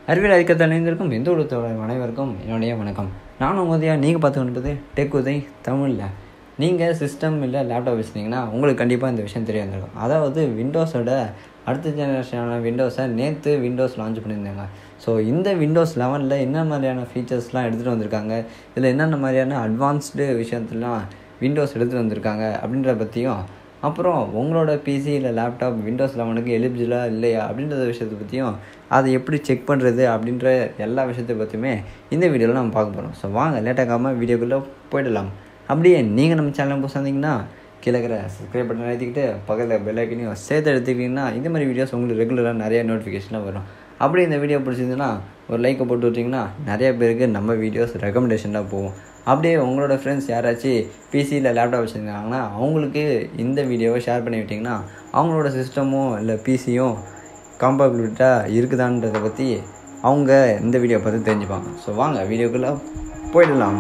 அறிவியல் அறிக்கத்தில் இணைந்திருக்கும் எந்த ஒரு தோழர் அனைவருக்கும் என்னுடைய வணக்கம் நான் உதயா நீங்கள் பார்த்து கொண்டது டெக் உதய் தமிழில் நீங்கள் சிஸ்டம் இல்லை லேப்டாப் வச்சுருந்தீங்கன்னா உங்களுக்கு கண்டிப்பாக இந்த விஷயம் தெரிய வந்திருக்கும் அதாவது விண்டோஸோட அடுத்த ஜெனரேஷனான விண்டோஸை நேற்று விண்டோஸ் லான்ச் பண்ணியிருந்தாங்க ஸோ இந்த விண்டோஸ் லெவனில் என்ன மாதிரியான ஃபீச்சர்ஸ்லாம் எடுத்துகிட்டு வந்திருக்காங்க இதில் என்னென்ன மாதிரியான அட்வான்ஸ்டு விஷயத்துலாம் விண்டோஸ் எடுத்துகிட்டு வந்திருக்காங்க அப்படின்றத பற்றியும் அப்புறம் உங்களோட பிசி இல்லை லேப்டாப் விண்டோஸ் லெவனுக்கு எலிஜிபிளாக இல்லையா அப்படின்ற விஷயத்தை பற்றியும் அதை எப்படி செக் பண்ணுறது அப்படின்ற எல்லா விஷயத்தை பற்றியுமே இந்த வீடியோவில் நம்ம பார்க்க போகிறோம் ஸோ வாங்க லேட்டாகாமல் வீடியோக்குள்ளே போயிடலாம் அப்படியே நீங்கள் நம்ம சேனல் புதுசாக இருந்தீங்கன்னா கீழே இருக்கிற சப்ஸ்கிரைப் பட்டன் அழுத்திக்கிட்டு பக்கத்தில் பெல் ஐக்கனையும் சேர்த்து எடுத்துக்கிட்டிங்கன்னா இந்த மாதிரி வீடியோஸ் உங்களுக்கு ரெகுலராக நிறைய நோட்டிஃபிகேஷனாக வரும் அப்படி இந்த வீடியோ பிடிச்சிருந்துன்னா ஒரு லைக்கை போட்டு விட்டிங்கன்னா நிறைய பேருக்கு நம்ம வீடியோஸ் ரெக்கமெண்டேஷனாக போகும் அப்படியே உங்களோட ஃப்ரெண்ட்ஸ் யாராச்சும் பிசி இல்லை லேப்டாப் வச்சுருக்காங்கன்னா அவங்களுக்கு இந்த வீடியோவை ஷேர் பண்ணி விட்டிங்கன்னா அவங்களோட சிஸ்டமும் இல்லை பிசியும் கம்பபிலிட்டாக இருக்குதான்றதை பற்றி அவங்க இந்த வீடியோ பார்த்து தெரிஞ்சுப்பாங்க ஸோ வாங்க வீடியோக்குள்ளே போயிடலாம்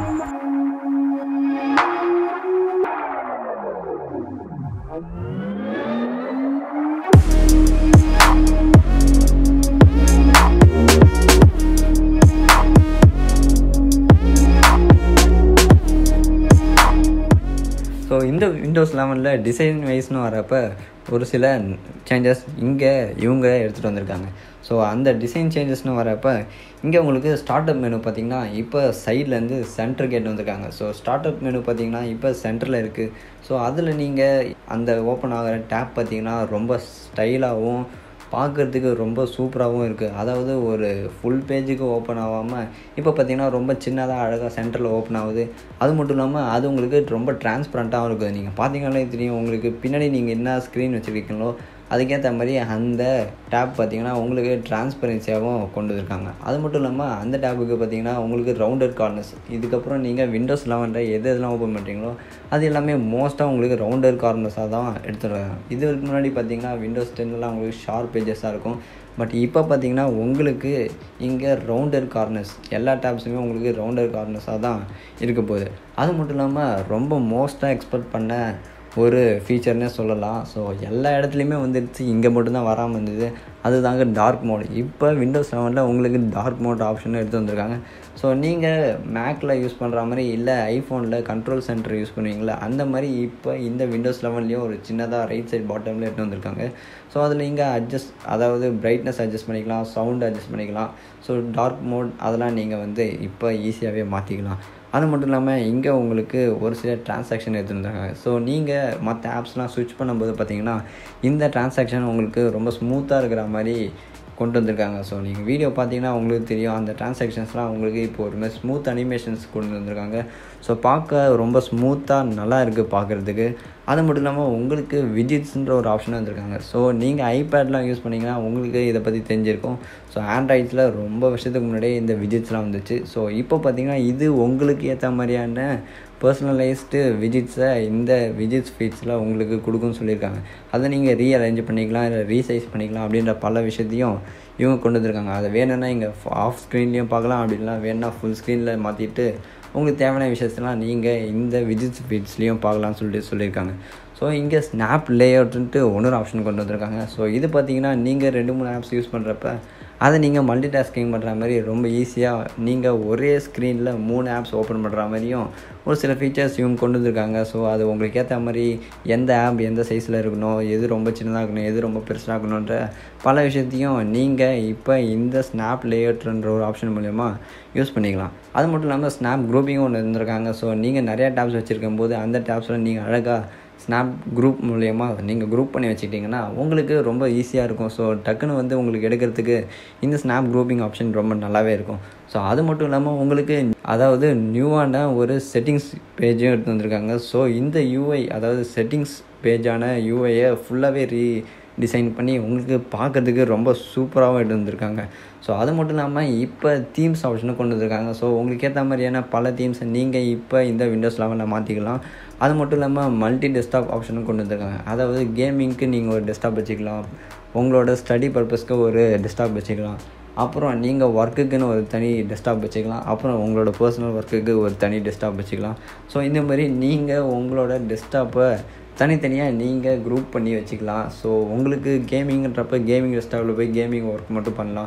ஸோ இந்த விண்டோஸ் லெவனில் டிசைன் வைஸ்னு வரப்போ ஒரு சில சேஞ்சஸ் இங்கே இவங்க எடுத்துகிட்டு வந்திருக்காங்க ஸோ அந்த டிசைன் சேஞ்சஸ்னு வரப்போ இங்கே உங்களுக்கு ஸ்டார்ட் அப் மெனு பார்த்திங்கன்னா இப்போ சைட்லேருந்து சென்டர் கேட் வந்திருக்காங்க ஸோ ஸ்டார்ட் அப் மெனு பார்த்திங்கன்னா இப்போ சென்டரில் இருக்குது ஸோ அதில் நீங்கள் அந்த ஓப்பன் ஆகிற டேப் பார்த்திங்கன்னா ரொம்ப ஸ்டைலாகவும் பார்க்குறதுக்கு ரொம்ப சூப்பராகவும் இருக்குது அதாவது ஒரு ஃபுல் பேஜுக்கு ஓப்பன் ஆகாமல் இப்போ பார்த்திங்கன்னா ரொம்ப சின்னதாக அழகாக சென்டரில் ஓப்பன் ஆகுது அது மட்டும் இல்லாமல் அது உங்களுக்கு ரொம்ப டிரான்ஸ்பரண்ட்டாகவும் இருக்குது நீங்கள் பார்த்தீங்கன்னாலே தெரியும் உங்களுக்கு பின்னாடி நீங்கள் என்ன ஸ்க்ரீன் வச்சுருக்கீங்களோ அதுக்கேற்ற மாதிரி அந்த டேப் பார்த்திங்கன்னா உங்களுக்கு டிரான்ஸ்பரன்சியாகவும் கொண்டு வந்திருக்காங்க அது மட்டும் இல்லாமல் அந்த டேப்புக்கு பார்த்திங்கன்னா உங்களுக்கு ரவுண்டட் கார்னர்ஸ் இதுக்கப்புறம் நீங்கள் விண்டோஸ் லெவனில் எது எதெல்லாம் ஓப்பன் பண்ணுறீங்களோ அது எல்லாமே மோஸ்ட்டாக உங்களுக்கு ரவுண்டட் கார்னர்ஸாக தான் எடுத்துருவாங்க இதுக்கு முன்னாடி பார்த்திங்கன்னா விண்டோஸ் டென்னில் உங்களுக்கு ஷார்ப் பேஜஸாக இருக்கும் பட் இப்போ பார்த்தீங்கன்னா உங்களுக்கு இங்கே ரவுண்டர் கார்னர்ஸ் எல்லா டேப்ஸுமே உங்களுக்கு ரவுண்டர் கார்னர்ஸாக தான் இருக்க போகுது அது மட்டும் இல்லாமல் ரொம்ப மோஸ்ட்டாக எக்ஸ்பெக்ட் பண்ண ஒரு ஃபீச்சர்னே சொல்லலாம் ஸோ எல்லா இடத்துலையுமே வந்துடுச்சு இங்கே மட்டும்தான் வராமல் இருந்தது அதுதாங்க டார்க் மோட் இப்போ விண்டோஸ் செவனில் உங்களுக்கு டார்க் மோட் ஆப்ஷனும் எடுத்து வந்திருக்காங்க ஸோ நீங்கள் மேக்கில் யூஸ் பண்ணுற மாதிரி இல்லை ஐஃபோனில் கண்ட்ரோல் சென்டர் யூஸ் பண்ணுவீங்களா அந்த மாதிரி இப்போ இந்த விண்டோஸ் லெவன்லேயும் ஒரு சின்னதாக ரைட் சைட் பாட்டமில் எடுத்து வந்திருக்காங்க ஸோ அதில் இங்கே அட்ஜஸ்ட் அதாவது பிரைட்னஸ் அட்ஜஸ்ட் பண்ணிக்கலாம் சவுண்ட் அட்ஜஸ்ட் பண்ணிக்கலாம் ஸோ டார்க் மோட் அதெல்லாம் நீங்கள் வந்து இப்போ ஈஸியாகவே மாற்றிக்கலாம் அது மட்டும் இல்லாமல் இங்கே உங்களுக்கு ஒரு சில டிரான்சாக்ஷன் எடுத்துருந்தாங்க ஸோ நீங்கள் மற்ற ஆப்ஸ்லாம் ஸ்விட்ச் பண்ணும்போது பார்த்தீங்கன்னா இந்த டிரான்சாக்ஷன் உங்களுக்கு ரொம்ப ஸ்மூத்தாக இருக்கிற மாதிரி கொண்டு வந்திருக்காங்க ஸோ நீங்கள் வீடியோ பார்த்தீங்கன்னா உங்களுக்கு தெரியும் அந்த டிரான்சாக்ஷன்ஸ்லாம் உங்களுக்கு இப்போ ஒரு மாதிரி ஸ்மூத் அனிமேஷன்ஸ் கொண்டு வந்திருக்காங்க ஸோ பார்க்க ரொம்ப ஸ்மூத்தாக நல்லா இருக்குது பார்க்குறதுக்கு அது மட்டும் இல்லாமல் உங்களுக்கு விஜிட்ஸ்ன்ற ஒரு ஆப்ஷனும் வந்திருக்காங்க ஸோ நீங்கள் ஐபேட்லாம் யூஸ் பண்ணிங்கன்னா உங்களுக்கு இதை பற்றி தெரிஞ்சிருக்கும் ஸோ ஆண்ட்ராய்ட்ஸில் ரொம்ப வருஷத்துக்கு முன்னாடியே இந்த விஜிட்ஸ்லாம் வந்துச்சு ஸோ இப்போ பார்த்தீங்கன்னா இது உங்களுக்கு ஏற்ற மாதிரியான பர்சனலைஸ்டு விஜிட்ஸை இந்த விஜிட்ஸ் ஃபீட்ஸில் உங்களுக்கு கொடுக்குன்னு சொல்லியிருக்காங்க அதை நீங்கள் ரீஅரேஞ்ச் பண்ணிக்கலாம் இல்லை ரீசைஸ் பண்ணிக்கலாம் அப்படின்ற பல விஷயத்தையும் இவங்க கொண்டு வந்திருக்காங்க அதை வேணும்னா இங்கே ஆஃப் ஸ்க்ரீன்லேயும் பார்க்கலாம் அப்படின்னா வேணும்னா ஃபுல் ஸ்க்ரீனில் மாற்றிட்டு உங்களுக்கு தேவையான விஷயத்தெல்லாம் நீங்கள் இந்த விஜிட்ஸ் ஃபீட்ஸ்லேயும் பார்க்கலாம்னு சொல்லிட்டு சொல்லியிருக்காங்க ஸோ இங்கே ஸ்னாப் லேஅவுட்டுன்ட்டு ஒன்னொரு ஆப்ஷன் கொண்டு வந்திருக்காங்க ஸோ இது பார்த்தீங்கன்னா நீங்கள் ரெண்டு மூணு ஆப்ஸ் யூஸ் பண்ணுறப்ப அதை நீங்கள் மல்டி டாஸ்கிங் பண்ணுற மாதிரி ரொம்ப ஈஸியாக நீங்கள் ஒரே ஸ்க்ரீனில் மூணு ஆப்ஸ் ஓப்பன் பண்ணுற மாதிரியும் ஒரு சில ஃபீச்சர்ஸ் இவங்க கொண்டு வந்திருக்காங்க ஸோ அது உங்களுக்கு ஏற்ற மாதிரி எந்த ஆப் எந்த சைஸில் இருக்கணும் எது ரொம்ப சின்னதாக இருக்கணும் எது ரொம்ப பெருசாக இருக்கணுன்ற பல விஷயத்தையும் நீங்கள் இப்போ இந்த ஸ்னாப் லேஅவுட்ன்ற ஒரு ஆப்ஷன் மூலயமா யூஸ் பண்ணிக்கலாம் அது மட்டும் இல்லாமல் ஸ்னாப் குரூப்பிங்கும் ஒன்று இருந்திருக்காங்க ஸோ நீங்கள் நிறையா டேப்ஸ் வச்சுருக்கும் போது அந்த டேப்ஸில் நீங்கள் அழகாக ஸ்னாப் குரூப் மூலயமா நீங்கள் குரூப் பண்ணி வச்சுக்கிட்டிங்கன்னா உங்களுக்கு ரொம்ப ஈஸியாக இருக்கும் ஸோ டக்குன்னு வந்து உங்களுக்கு எடுக்கிறதுக்கு இந்த ஸ்னாப் குரூப்பிங் ஆப்ஷன் ரொம்ப நல்லாவே இருக்கும் ஸோ அது மட்டும் இல்லாமல் உங்களுக்கு அதாவது நியூவான ஒரு செட்டிங்ஸ் பேஜும் எடுத்து வந்திருக்காங்க ஸோ இந்த யூஐ அதாவது செட்டிங்ஸ் பேஜான யூஐயை ஃபுல்லாகவே ரீ டிசைன் பண்ணி உங்களுக்கு பார்க்குறதுக்கு ரொம்ப சூப்பராகவும் எடுத்து வந்திருக்காங்க ஸோ அது மட்டும் இல்லாமல் இப்போ தீம்ஸ் ஆப்ஷனும் கொண்டு வந்திருக்காங்க ஸோ உங்களுக்கு ஏற்ற மாதிரியான பல தீம்ஸை நீங்கள் இப்போ இந்த விண்டோஸ் லெவலில் மாற்றிக்கலாம் அது மட்டும் இல்லாமல் மல்டி டெஸ்க்டாப் ஆப்ஷனும் கொண்டு வந்திருக்காங்க அதாவது கேமிங்க்கு நீங்கள் ஒரு டெஸ்க்டாப் வச்சுக்கலாம் உங்களோட ஸ்டடி பர்பஸ்க்கு ஒரு டெஸ்க்டாப் வச்சுக்கலாம் அப்புறம் நீங்கள் ஒர்க்குக்குன்னு ஒரு தனி டெஸ்க்டாப் வச்சுக்கலாம் அப்புறம் உங்களோட பர்சனல் ஒர்க்குக்கு ஒரு தனி டெஸ்க்டாப் வச்சுக்கலாம் ஸோ இந்த மாதிரி நீங்கள் உங்களோட டெஸ்க்டாப்பை தனித்தனியாக நீங்கள் குரூப் பண்ணி வச்சுக்கலாம் ஸோ உங்களுக்கு கேமிங்ன்றப்ப கேமிங் டெஸ்க்டாப்பில் போய் கேமிங் ஒர்க் மட்டும் பண்ணலாம்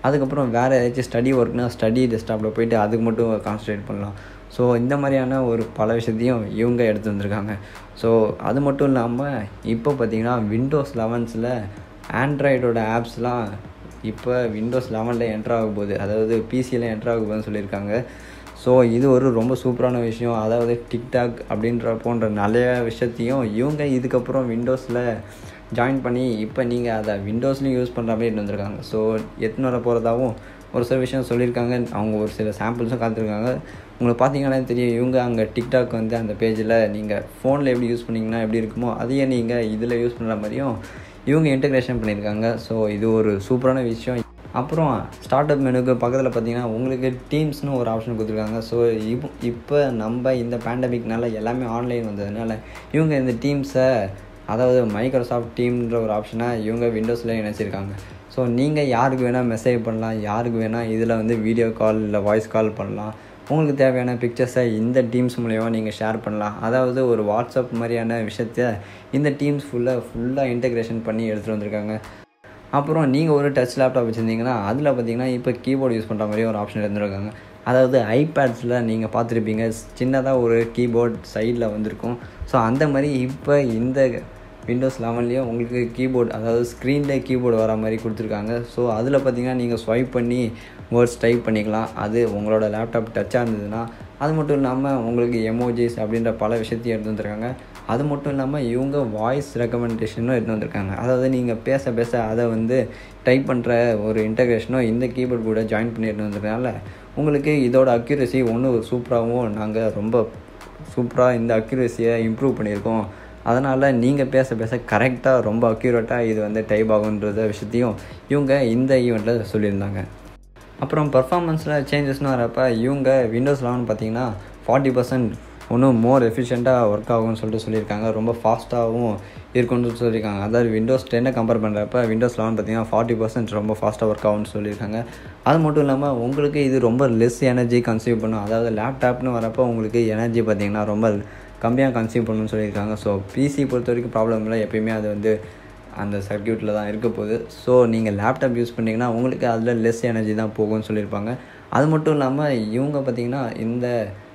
அதுக்கப்புறம் வேறு ஏதாச்சும் ஸ்டடி ஒர்க்னால் ஸ்டடி டெஸ்க்டாப்பில் போயிட்டு அதுக்கு மட்டும் கான்சன்ட்ரேட் பண்ணலாம் ஸோ இந்த மாதிரியான ஒரு பல விஷயத்தையும் இவங்க எடுத்து வந்திருக்காங்க ஸோ அது மட்டும் இல்லாமல் இப்போ பார்த்திங்கன்னா விண்டோஸ் லெவன்ஸில் ஆண்ட்ராய்டோட ஆப்ஸ்லாம் இப்போ விண்டோஸ் லெவனில் என்ட்ரு ஆக போகுது அதாவது பிசியில் என்ட்ரு ஆக போகுதுன்னு சொல்லியிருக்காங்க ஸோ இது ஒரு ரொம்ப சூப்பரான விஷயம் அதாவது டிக்டாக் அப்படின்ற போன்ற நிறைய விஷயத்தையும் இவங்க இதுக்கப்புறம் விண்டோஸில் ஜாயின் பண்ணி இப்போ நீங்கள் அதை விண்டோஸ்லையும் யூஸ் பண்ணுற மாதிரி வந்திருக்காங்க ஸோ எத்தனை வர போகிறதாவும் ஒரு சில விஷயம் சொல்லியிருக்காங்க அவங்க ஒரு சில சாம்பிள்ஸும் காத்திருக்காங்க உங்களுக்கு பார்த்தீங்கன்னா தெரியும் இவங்க அங்கே டிக்டாக் வந்து அந்த பேஜில் நீங்கள் ஃபோனில் எப்படி யூஸ் பண்ணிங்கன்னா எப்படி இருக்குமோ அதையே நீங்கள் இதில் யூஸ் பண்ணுற மாதிரியும் இவங்க இன்டகிரேஷன் பண்ணியிருக்காங்க ஸோ இது ஒரு சூப்பரான விஷயம் அப்புறம் ஸ்டார்ட் அப் மெனுக்கு பக்கத்தில் பார்த்தீங்கன்னா உங்களுக்கு டீம்ஸ்னு ஒரு ஆப்ஷன் கொடுத்துருக்காங்க ஸோ இப்போ இப்போ நம்ம இந்த பேண்டமிக்னால எல்லாமே ஆன்லைன் வந்ததுனால இவங்க இந்த டீம்ஸை அதாவது மைக்ரோசாஃப்ட் டீம்ன்ற ஒரு ஆப்ஷனை இவங்க விண்டோஸில் இணைச்சிருக்காங்க ஸோ நீங்கள் யாருக்கு வேணால் மெசேஜ் பண்ணலாம் யாருக்கு வேணால் இதில் வந்து வீடியோ கால் இல்லை வாய்ஸ் கால் பண்ணலாம் உங்களுக்கு தேவையான பிக்சர்ஸை இந்த டீம்ஸ் மூலயமா நீங்கள் ஷேர் பண்ணலாம் அதாவது ஒரு வாட்ஸ்அப் மாதிரியான விஷயத்த இந்த டீம்ஸ் ஃபுல்லாக ஃபுல்லாக இன்டகிரேஷன் பண்ணி எடுத்துகிட்டு வந்திருக்காங்க அப்புறம் நீங்கள் ஒரு டச் லேப்டாப் வச்சுருந்தீங்கன்னா அதில் பார்த்தீங்கன்னா இப்போ கீபோர்டு யூஸ் பண்ணுற மாதிரி ஒரு ஆப்ஷன் எடுத்துருக்காங்க அதாவது ஐபேட்ஸில் நீங்கள் பார்த்துருப்பீங்க சின்னதாக ஒரு கீபோர்ட் சைடில் வந்திருக்கும் ஸோ அந்த மாதிரி இப்போ இந்த விண்டோஸ் லெவன்லேயும் உங்களுக்கு கீபோர்டு அதாவது ஸ்க்ரீனில் கீபோர்டு வர மாதிரி கொடுத்துருக்காங்க ஸோ அதில் பார்த்தீங்கன்னா நீங்கள் ஸ்வைப் பண்ணி வேர்ட்ஸ் டைப் பண்ணிக்கலாம் அது உங்களோட லேப்டாப் டச்சாக இருந்ததுன்னா அது மட்டும் இல்லாமல் உங்களுக்கு எமோஜிஸ் அப்படின்ற பல விஷயத்தையும் எடுத்து வந்திருக்காங்க அது மட்டும் இல்லாமல் இவங்க வாய்ஸ் ரெக்கமெண்டேஷனும் எடுத்து வந்திருக்காங்க அதாவது நீங்கள் பேச பேச அதை வந்து டைப் பண்ணுற ஒரு இன்டகிரேஷனும் இந்த கீபோர்ட் கூட ஜாயின் பண்ணி எடுத்து வந்திருக்கனால உங்களுக்கு இதோட அக்யூரசி ஒன்றும் சூப்பராகவும் நாங்கள் ரொம்ப சூப்பராக இந்த அக்யூரஸியை இம்ப்ரூவ் பண்ணியிருக்கோம் அதனால் நீங்கள் பேச பேச கரெக்டாக ரொம்ப அக்யூரேட்டாக இது வந்து டைப் ஆகுன்றத விஷயத்தையும் இவங்க இந்த ஈவெண்ட்டில் சொல்லியிருந்தாங்க அப்புறம் பர்ஃபார்மன்ஸில் சேஞ்சஸ்னு வரப்போ இவங்க விண்டோஸ் லெவன் பார்த்தீங்கன்னா ஃபார்ட்டி பர்சன்ட் இன்னும் மோர் எஃபிஷியண்ட்டாக ஒர்க் ஆகும்னு சொல்லிட்டு சொல்லியிருக்காங்க ரொம்ப ஃபாஸ்ட்டாகவும் இருக்கும்னு சொல்லியிருக்காங்க அதாவது விண்டோஸ் டென்னை கம்பேர் பண்ணுறப்ப விண்டோஸ் லெவன் பார்த்தீங்கன்னா ஃபார்ட்டி பர்சன்ட் ரொம்ப ஃபாஸ்ட்டாக ஒர்க் ஆகும்னு சொல்லியிருக்காங்க அது மட்டும் இல்லாமல் உங்களுக்கு இது ரொம்ப லெஸ் எனர்ஜி கன்சியூம் பண்ணும் அதாவது லேப்டாப்னு வரப்போ உங்களுக்கு எனர்ஜி பார்த்திங்கன்னா ரொம்ப கம்மியாக கன்சியூம் பண்ணணும்னு சொல்லியிருக்காங்க ஸோ பிசி பொறுத்த வரைக்கும் ப்ராப்ளம் இல்லை எப்பயுமே அது வந்து அந்த சர்க்கியூட்டில் தான் இருக்க போகுது ஸோ நீங்கள் லேப்டாப் யூஸ் பண்ணிங்கன்னா உங்களுக்கு அதில் லெஸ் எனர்ஜி தான் போகும்னு சொல்லியிருப்பாங்க அது மட்டும் இல்லாமல் இவங்க பார்த்திங்கன்னா இந்த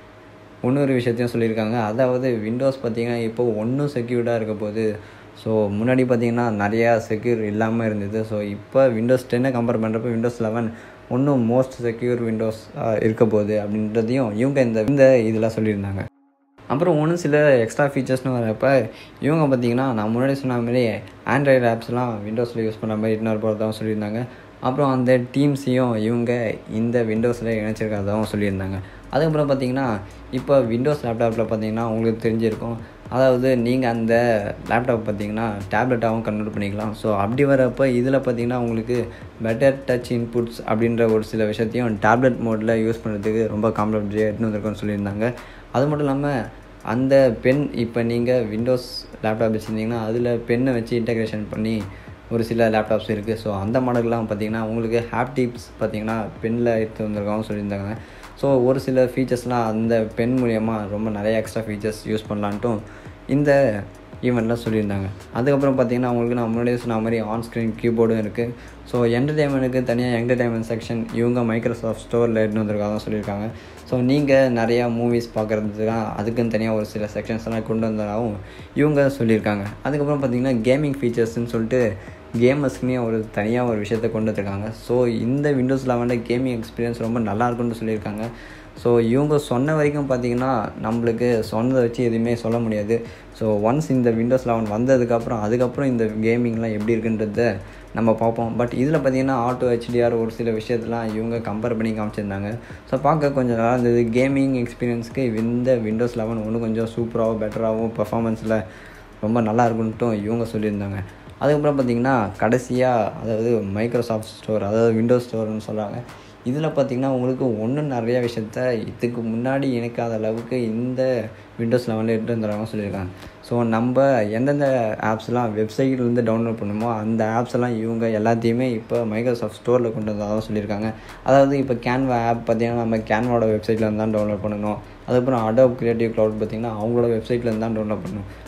இன்னொரு விஷயத்தையும் சொல்லியிருக்காங்க அதாவது விண்டோஸ் பார்த்திங்கன்னா இப்போ ஒன்றும் செக்யூர்டாக இருக்க போகுது ஸோ முன்னாடி பார்த்திங்கன்னா நிறையா செக்யூர் இல்லாமல் இருந்தது ஸோ இப்போ விண்டோஸ் டென்னை கம்பேர் பண்ணுறப்ப விண்டோஸ் லெவன் ஒன்றும் மோஸ்ட் செக்யூர் விண்டோஸ் இருக்க போகுது அப்படின்றதையும் இவங்க இந்த இந்த இதில் சொல்லியிருந்தாங்க அப்புறம் ஒன்றும் சில எக்ஸ்ட்ரா ஃபீச்சர்ஸ்னு வரப்போ இவங்க பார்த்திங்கன்னா நான் முன்னாடி சொன்ன மாதிரி ஆண்ட்ராய்டு ஆப்ஸ்லாம் விண்டோஸில் யூஸ் பண்ணுற மாதிரி இன்னொரு போகிறதாகவும் சொல்லியிருந்தாங்க அப்புறம் அந்த டீம்ஸையும் இவங்க இந்த விண்டோஸில் இணைச்சிருக்கிறதாகவும் சொல்லியிருந்தாங்க அதுக்கப்புறம் பார்த்திங்கன்னா இப்போ விண்டோஸ் லேப்டாப்பில் பார்த்திங்கன்னா உங்களுக்கு தெரிஞ்சிருக்கும் அதாவது நீங்கள் அந்த லேப்டாப் பார்த்திங்கன்னா டேப்லெட்டாகவும் கன்வெர்ட் பண்ணிக்கலாம் ஸோ அப்படி வரப்போ இதில் பார்த்திங்கன்னா உங்களுக்கு பெட்டர் டச் இன்புட்ஸ் அப்படின்ற ஒரு சில விஷயத்தையும் டேப்லெட் மோடில் யூஸ் பண்ணுறதுக்கு ரொம்ப காம்ப்ளிமெண்ட்ரியாக எடுத்துன்னு வந்திருக்கோன்னு சொல்லியிருந்தாங்க அது மட்டும் இல்லாமல் அந்த பென் இப்போ நீங்கள் விண்டோஸ் லேப்டாப் வச்சுருந்தீங்கன்னா அதில் பென்னை வச்சு இன்டகிரேஷன் பண்ணி ஒரு சில லேப்டாப்ஸ் இருக்குது ஸோ அந்த மாடல்லாம் பார்த்திங்கன்னா உங்களுக்கு ஹாப்டிப்ஸ் பார்த்திங்கன்னா பெனில் எடுத்து வந்திருக்காங்க சொல்லியிருந்தாங்க ஸோ ஒரு சில ஃபீச்சர்ஸ்லாம் அந்த பென் மூலியமாக ரொம்ப நிறைய எக்ஸ்ட்ரா ஃபீச்சர்ஸ் யூஸ் பண்ணலான்ட்டும் இந்த ஈவெண்ட்டில் சொல்லியிருந்தாங்க அதுக்கப்புறம் பார்த்திங்கன்னா உங்களுக்கு நான் முன்னாடியே சொன்ன மாதிரி ஆன் ஸ்க்ரீன் கீபோர்டும் இருக்குது ஸோ என்டர்டெயின்மெண்ட்டுக்கு தனியாக என்டர்டெயின்மெண்ட் செக்ஷன் இவங்க மைக்ரோசாஃப்ட் ஸ்டோரில் எடுத்து வந்திருக்காங்க சொல்லியிருக்காங்க ஸோ நீங்கள் நிறையா மூவிஸ் பார்க்குறதுக்கு அதுக்குன்னு தனியாக ஒரு சில செக்ஷன்ஸ்லாம் கொண்டு வந்ததாகவும் இவங்க சொல்லியிருக்காங்க அதுக்கப்புறம் பார்த்திங்கன்னா கேமிங் ஃபீச்சர்ஸ்னு சொல்லிட்டு கேமர்ஸ்க்குனே ஒரு தனியாக ஒரு விஷயத்த கொண்டு வந்திருக்காங்க ஸோ இந்த விண்டோஸ் லெவனில் கேமிங் எக்ஸ்பீரியன்ஸ் ரொம்ப நல்லா இருக்கும்னு சொல்லியிருக்காங்க ஸோ இவங்க சொன்ன வரைக்கும் பார்த்திங்கன்னா நம்மளுக்கு சொன்னதை வச்சு எதுவுமே சொல்ல முடியாது ஸோ ஒன்ஸ் இந்த விண்டோஸ் லெவன் வந்ததுக்கப்புறம் அதுக்கப்புறம் இந்த கேமிங்லாம் எப்படி இருக்குன்றத நம்ம பார்ப்போம் பட் இதில் பார்த்திங்கன்னா ஆட்டோ ஹெச்டிஆர் ஒரு சில விஷயத்தெலாம் இவங்க கம்பேர் பண்ணி காமிச்சிருந்தாங்க ஸோ பார்க்க கொஞ்சம் நல்லா இருந்தது கேமிங் எக்ஸ்பீரியன்ஸ்க்கு இந்த விண்டோஸ் லெவன் இன்னும் கொஞ்சம் சூப்பராகவும் பெட்டராகவும் பர்ஃபாமன்ஸில் ரொம்ப நல்லா இருக்குன்ட்டும் இவங்க சொல்லியிருந்தாங்க அதுக்கப்புறம் பார்த்திங்கன்னா கடைசியாக அதாவது மைக்ரோசாஃப்ட் ஸ்டோர் அதாவது விண்டோஸ் ஸ்டோர்னு சொல்கிறாங்க இதில் பார்த்திங்கன்னா உங்களுக்கு ஒன்றும் நிறைய விஷயத்த இதுக்கு முன்னாடி இணைக்காத அளவுக்கு இந்த விண்டோஸ் லெவலில் எடுத்து வந்துடுறாங்க சொல்லியிருக்காங்க ஸோ நம்ம எந்தெந்த ஆப்ஸ்லாம் வெப்சைட்லேருந்து டவுன்லோட் பண்ணுமோ அந்த ஆப்ஸ் எல்லாம் இவங்க எல்லாத்தையுமே இப்போ மைக்ரோசாஃப்ட் ஸ்டோரில் கொண்டு வந்ததாக சொல்லியிருக்காங்க அதாவது இப்போ கேன்வா ஆப் பார்த்திங்கன்னா நம்ம கேன்வாவோட வெப்சைட்டில் தான் டவுன்லோட் பண்ணணும் அதுக்கப்புறம் அடோப் கிரியேட்டிவ் க்ளவுட் பார்த்திங்கன்னா அவங்களோட வெப்சைட்டில் தான் டவுன்லோட் பண்ணணும்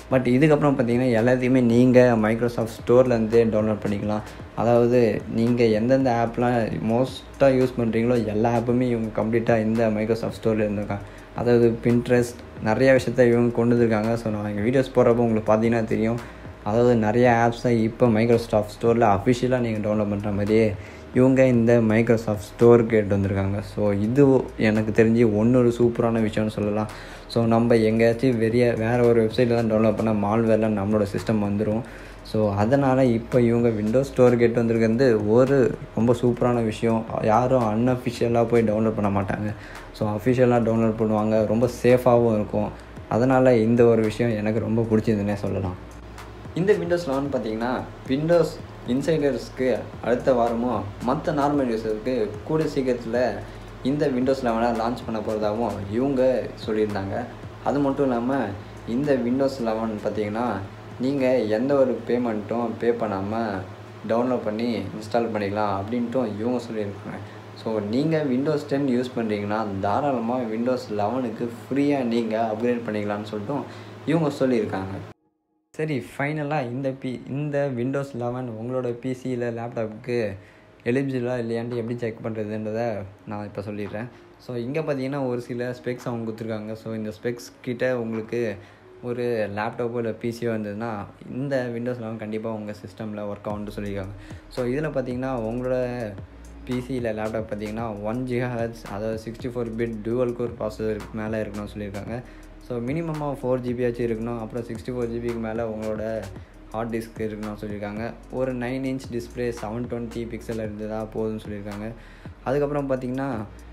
பட் இதுக்கப்புறம் பார்த்தீங்கன்னா எல்லாத்தையுமே நீங்கள் மைக்ரோசாஃப்ட் ஸ்டோர்லேருந்தே டவுன்லோட் பண்ணிக்கலாம் அதாவது நீங்கள் எந்தெந்த ஆப்லாம் மோஸ்ட்டாக யூஸ் பண்ணுறீங்களோ எல்லா ஆப்புமே இவங்க கம்ப்ளீட்டாக இந்த மைக்ரோசாஃப்ட் ஸ்டோரில் இருந்திருக்காங்க அதாவது பின்ட்ரெஸ்ட் நிறைய விஷயத்த இவங்க கொண்டு வந்திருக்காங்க ஸோ நான் எங்கள் வீடியோஸ் போடுறப்போ உங்களுக்கு பார்த்தீங்கன்னா தெரியும் அதாவது நிறைய ஆப்ஸை இப்போ மைக்ரோசாஃப்ட் ஸ்டோரில் அஃபிஷியலாக நீங்கள் டவுன்லோட் பண்ணுற மாதிரியே இவங்க இந்த மைக்ரோசாஃப்ட் ஸ்டோருக்கு எடுத்து வந்திருக்காங்க ஸோ இது எனக்கு தெரிஞ்சு ஒன்றொரு சூப்பரான விஷயம்னு சொல்லலாம் ஸோ நம்ம எங்கேயாச்சும் வெளிய வேறு ஒரு வெப்சைட்டில் தான் டவுன்லோட் பண்ணால் மால்வேரில் நம்மளோட சிஸ்டம் வந்துடும் ஸோ அதனால் இப்போ இவங்க விண்டோஸ் ஸ்டோருக்கு எடுத்து வந்திருக்கிறது ஒரு ரொம்ப சூப்பரான விஷயம் யாரும் அன்அஃபிஷியலாக போய் டவுன்லோட் பண்ண மாட்டாங்க ஸோ அஃபிஷியலாக டவுன்லோட் பண்ணுவாங்க ரொம்ப சேஃபாகவும் இருக்கும் அதனால் இந்த ஒரு விஷயம் எனக்கு ரொம்ப பிடிச்சதுன்னே சொல்லலாம் இந்த விண்டோஸ் லெவன் பார்த்தீங்கன்னா விண்டோஸ் இன்சைடர்ஸ்க்கு அடுத்த வாரமும் மற்ற நார்மல் யூஸருக்கு கூடிய சீக்கிரத்தில் இந்த விண்டோஸ் லெவனை லான்ச் பண்ண போகிறதாகவும் இவங்க சொல்லியிருந்தாங்க அது மட்டும் இல்லாமல் இந்த விண்டோஸ் லெவன் பார்த்தீங்கன்னா நீங்கள் எந்த ஒரு பேமெண்ட்டும் பே பண்ணாமல் டவுன்லோட் பண்ணி இன்ஸ்டால் பண்ணிக்கலாம் அப்படின்ட்டும் இவங்க சொல்லியிருக்காங்க ஸோ நீங்கள் விண்டோஸ் டென் யூஸ் பண்ணுறீங்கன்னா தாராளமாக விண்டோஸ் லெவனுக்கு ஃப்ரீயாக நீங்கள் அப்கிரேட் பண்ணிக்கலாம்னு சொல்லிட்டும் இவங்க சொல்லியிருக்காங்க சரி ஃபைனலாக இந்த பி இந்த விண்டோஸ் லெவன் உங்களோட பிசியில் லேப்டாப்புக்கு எலிஜிபிளாக இல்லையான்ட்டு எப்படி செக் பண்ணுறதுன்றதை நான் இப்போ சொல்லிடுறேன் ஸோ இங்கே பார்த்தீங்கன்னா ஒரு சில ஸ்பெக்ஸ் அவங்க கொடுத்துருக்காங்க ஸோ இந்த ஸ்பெக்ஸ் கிட்ட உங்களுக்கு ஒரு லேப்டாப்போ இல்லை பிசியோ வந்ததுன்னா இந்த விண்டோஸ் லெவன் கண்டிப்பாக உங்கள் சிஸ்டமில் ஒர்க் ஆகும்னு சொல்லியிருக்காங்க ஸோ இதில் பார்த்தீங்கன்னா உங்களோட பிசியில் லேப்டாப் பார்த்தீங்கன்னா ஒன் ஜிஹா ஹெட்ஸ் அதாவது sixty four bit dual core processor மேலே இருக்கணும்னு சொல்லியிருக்காங்க ஸோ மினிமமாக ஃபோர் ஜிபியாச்சும் இருக்கணும் அப்புறம் சிக்ஸ்டி ஃபோர் ஜிபிக்கு மேலே உங்களோட ஹார்ட் டிஸ்க் இருக்கணும்னு சொல்லியிருக்காங்க ஒரு nine inch display seven twenty pixel இருந்ததாக போதும்னு சொல்லியிருக்காங்க அதுக்கப்புறம் பார்த்தீங்கன்னா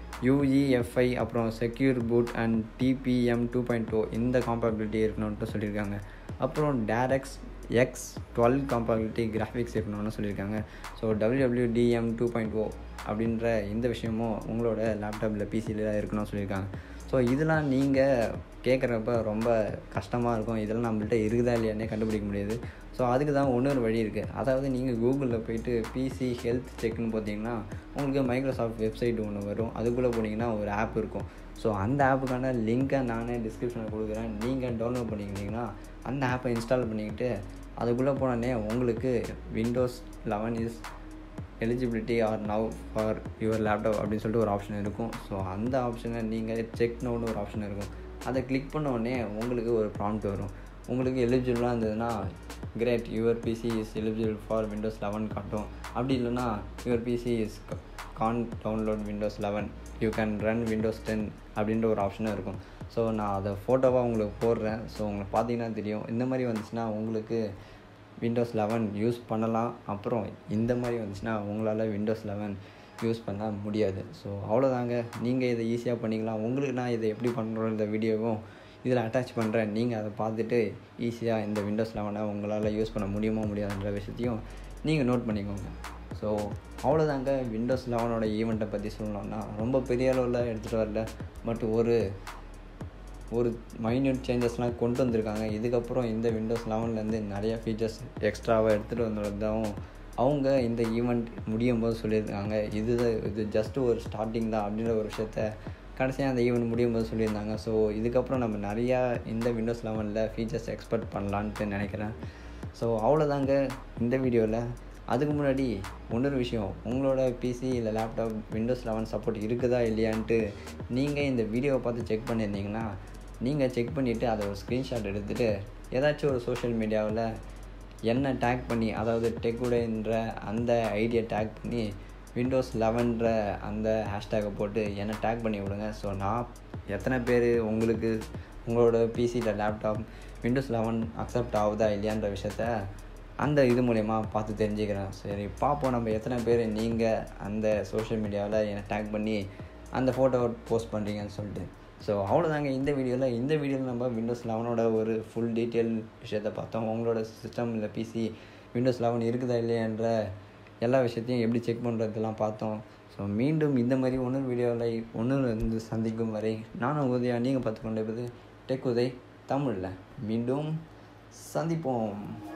யூஇஎஃப்ஐ அப்புறம் secure boot and TPM two point two இந்த காம்பபிலிட்டி இருக்கணும்ட்டு சொல்லியிருக்காங்க அப்புறம் DirectX twelve compatibility graphics இருக்கணும்னு சொல்லியிருக்காங்க so WDDM two point O அப்படின்ற இந்த விஷயமும் உங்களோட லேப்டாப்பில் பிசியில் இருக்கணும்னு சொல்லியிருக்காங்க ஸோ இதெல்லாம் நீங்கள் கேட்குறப்ப ரொம்ப கஷ்டமாக இருக்கும் இதெல்லாம் நம்மள்ட்ட இருக்குதா இல்லையானே கண்டுபிடிக்க முடியாது ஸோ அதுக்கு தான் இன்னொரு வழி இருக்குது அதாவது நீங்கள் கூகுளில் போயிட்டு பிசி ஹெல்த் செக்னு பார்த்தீங்கன்னா உங்களுக்கு மைக்ரோசாஃப்ட் வெப்சைட் ஒன்று வரும் அதுக்குள்ளே போனீங்கன்னா ஒரு ஆப் இருக்கும் ஸோ அந்த ஆப்புக்கான லிங்க்கை நானே டிஸ்கிரிப்ஷனில் கொடுக்குறேன் நீங்கள் டவுன்லோட் பண்ணிக்கிட்டிங்கன்னா அந்த ஆப்பை இன்ஸ்டால் பண்ணிக்கிட்டு அதுக்குள்ளே போனோடனே உங்களுக்கு Windows eleven is eligibility are now for your laptop அப்படின்னு சொல்லிட்டு ஒரு ஆப்ஷன் இருக்கும் ஸோ அந்த ஆப்ஷனை நீங்கள் செக் நோன்னு ஒரு ஆப்ஷன் இருக்கும் அதை கிளிக் பண்ண உடனே உங்களுக்கு ஒரு ப்ராம்ப்ட் வரும் உங்களுக்கு எலிஜிபிளாக இருந்ததுன்னா great your PC is eligible for Windows eleven காட்டும் அப்படி இல்லைன்னா your PC is can download Windows eleven you can run Windows ten அப்படின்ற ஒரு ஆப்ஷனும் இருக்கும் ஸோ நான் அதை ஃபோட்டோவாக உங்களுக்கு போடுறேன் ஸோ உங்களுக்கு பார்த்தீங்கன்னா தெரியும் இந்த மாதிரி வந்துச்சுன்னா உங்களுக்கு விண்டோஸ் லெவன் யூஸ் பண்ணலாம் அப்புறம் இந்த மாதிரி வந்துச்சுன்னா உங்களால் விண்டோஸ் லெவன் யூஸ் பண்ண முடியாது ஸோ அவ்வளோதாங்க நீங்கள் இதை ஈஸியாக பண்ணிக்கலாம் உங்களுக்கு நான் இதை எப்படி பண்ணுறோம் இந்த வீடியோவும் இதில் அட்டாச் பண்ணுறேன் நீங்கள் அதை பார்த்துட்டு ஈஸியாக இந்த விண்டோஸ் லெவனை உங்களால் யூஸ் பண்ண முடியுமோ முடியாதுன்ற விஷயத்தையும் நீங்கள் நோட் பண்ணிக்கோங்க ஸோ அவ்வளோதாங்க விண்டோஸ் லெவனோட ஈவெண்ட்டை பற்றி சொல்லணும்னா ரொம்ப பெரிய அளவில் எடுத்துகிட்டு வரல பட் ஒரு ஒரு மைன்யூட் சேஞ்சஸ்லாம் கொண்டு வந்திருக்காங்க இதுக்கப்புறம் இந்த விண்டோஸ் லெவன்லேருந்து நிறைய ஃபீச்சர்ஸ் எக்ஸ்ட்ராவாக எடுத்துகிட்டு வந்ததாகவும் அவங்க இந்த ஈவெண்ட் முடியும் போது சொல்லியிருக்காங்க இது இது ஜஸ்ட்டு ஒரு ஸ்டார்டிங் தான் அப்படின்ற ஒரு விஷயத்த கடைசியாக அந்த ஈவெண்ட் முடியும் போது சொல்லியிருந்தாங்க ஸோ இதுக்கப்புறம் நம்ம நிறையா இந்த விண்டோஸ் லெவனில் ஃபீச்சர்ஸ் எக்ஸ்பெக்ட் பண்ணலான்ட்டு நினைக்கிறேன் ஸோ அவ்வளோதாங்க இந்த வீடியோவில் அதுக்கு முன்னாடி இன்னொரு விஷயம் உங்களோட பிசி இல்லை லேப்டாப் விண்டோஸ் லெவன் சப்போர்ட் இருக்குதா இல்லையான்ட்டு நீங்கள் இந்த வீடியோவை பார்த்து செக் பண்ணியிருந்தீங்கன்னா நீங்கள் செக் பண்ணிவிட்டு அதை ஒரு ஸ்க்ரீன்ஷாட் எடுத்துகிட்டு ஏதாச்சும் ஒரு சோஷியல் மீடியாவில் என்ன டேக் பண்ணி அதாவது டெக்குடேன்ற அந்த ஐடியா டேக் பண்ணி விண்டோஸ் லெவன்ற அந்த ஹேஷ்டேக்கை போட்டு என்னை டேக் பண்ணி விடுங்க ஸோ நான் எத்தனை பேர் உங்களுக்கு உங்களோட பிசியில் லேப்டாப் விண்டோஸ் லெவன் அக்செப்ட் ஆகுதா இல்லையான்ற விஷயத்த அந்த இது மூலயமா பார்த்து தெரிஞ்சுக்கிறேன் சரி பார்ப்போம் நம்ம எத்தனை பேர் நீங்கள் அந்த சோஷியல் மீடியாவில் என்னை டேக் பண்ணி அந்த ஃபோட்டோ போஸ்ட் பண்ணுறீங்கன்னு சொல்லிட்டு ஸோ அவ்வளோதாங்க இந்த வீடியோவில் இந்த வீடியோவில் நம்ம விண்டோஸ் லெவனோட ஒரு ஃபுல் டீட்டெயில் விஷயத்தை பார்த்தோம் உங்களோட சிஸ்டம் இல்லை பிசி விண்டோஸ் லெவன் இருக்குதா இல்லையான்ற எல்லா விஷயத்தையும் எப்படி செக் பண்ணுறதெல்லாம் பார்த்தோம் ஸோ மீண்டும் இந்த மாதிரி ஒன்று வீடியோவில் ஒன்று வந்து சந்திக்கும் வரை நானும் உதயா நீங்கள் பார்த்து கொண்டிருப்பது டெக் உதய் தமிழில் மீண்டும் சந்திப்போம்